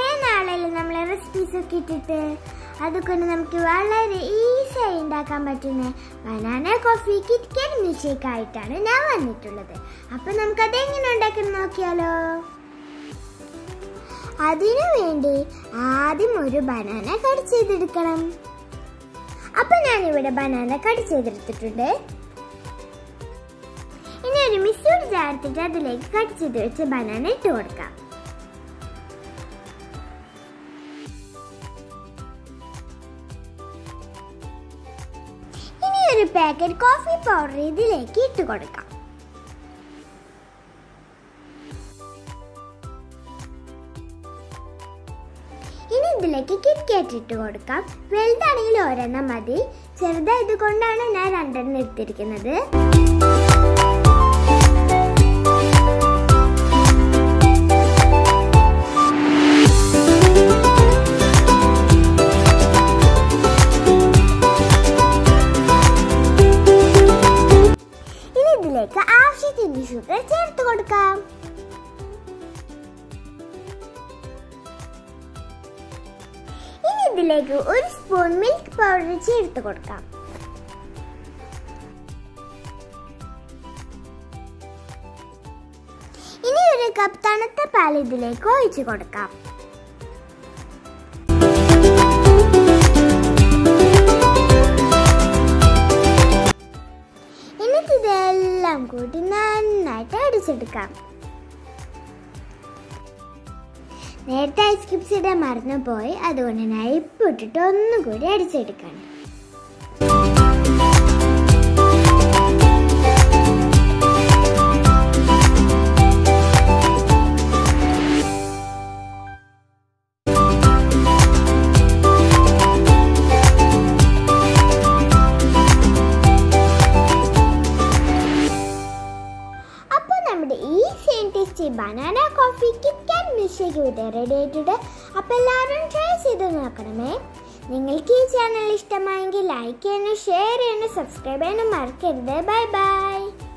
നാളെയല്ലേ നമ്മൾ റെസിപ്പീസ് ഒക്കെ ഇട്ടിട്ട് അതുകൊണ്ട് നമുക്ക് വളരെ ഈസി ആയി ഉണ്ടാക്കാൻ പറ്റുന്ന banana coffee KitKat milk shake ആയിട്ടാണ് ഞാൻ വന്നിട്ടുള്ളത് അപ്പൊ നമുക്ക് അതെങ്ങനെ ഉണ്ടാക്കുന്നത് നോക്കിയാലോ അതിനു വേണ്ടി ആദ്യം ഒരു ബനാന കട്ട് ചെയ്തെടുക്കണം അപ്പൊ ഞാനിവിടെ ബനാന കട്ട് ചെയ്തെടുത്തിട്ടുണ്ട് ഇനി ഒരു മിക്സിയോട് ചേർത്തിട്ട് അതിലേക്ക് കട്ട് ചെയ്ത് വെച്ച് ബനാന ഇട്ട് കൊടുക്കാം ഇനി ഒരു പാക്കറ്റ് കോഫി പൗഡർ ഇതിലേക്ക് ഇട്ട് കൊടുക്കാം ഇനി ഇതിലേക്ക് കിറ്റ്കാറ്റ് ഇട്ട് കൊടുക്കാം വലുതാണെങ്കിൽ ഒരെണ്ണം മതി ചെറുതായത് കൊണ്ടാണ് ഞാൻ രണ്ടെണ്ണം എടുത്തിരിക്കുന്നത് ഇനി ഇതിലേക്ക് ആവശ്യത്തിന് ഷുഗർ ചേർത്ത് കൊടുക്കാം ഇനി ഇതിലേക്ക് ഒരു സ്പൂൺ മിൽക്ക് പൗഡർ ചേർത്ത് കൊടുക്കാം ഇനി ഒരു കപ്പ് തണുത്ത പാൽ ഇതിലേക്ക് ഒഴിച്ചു കൊടുക്കാം എന്നിട്ട് ഇതെല്ലാം കൂട്ടി നന്നായിട്ട് അടിച്ചെടുക്കാം നേരത്തെ ഐസ് ക്യൂബ്സ് ഇടാൻ മറന്നു പോയി അതുകൊണ്ട് ഞാൻ ഇപ്പം ഇട്ടിട്ട് ഒന്നും കൂടി അടിച്ചെടുക്കണം അപ്പോൾ നമ്മുടെ easy and tasty banana coffee KitKat milk ഇവിടെ റെഡി ആയിട്ടുണ്ട് അപ്പോൾ എല്ലാവരും ട്രൈ ചെയ്ത് നോക്കണമേ നിങ്ങൾക്ക് ഈ ചാനൽ ഇഷ്ടമായെങ്കിൽ ലൈക്ക് ചെയ്യാനും ഷെയർ ചെയ്യാനും സബ്സ്ക്രൈബ് ചെയ്യാനും മറക്കരുത് ബൈ ബൈ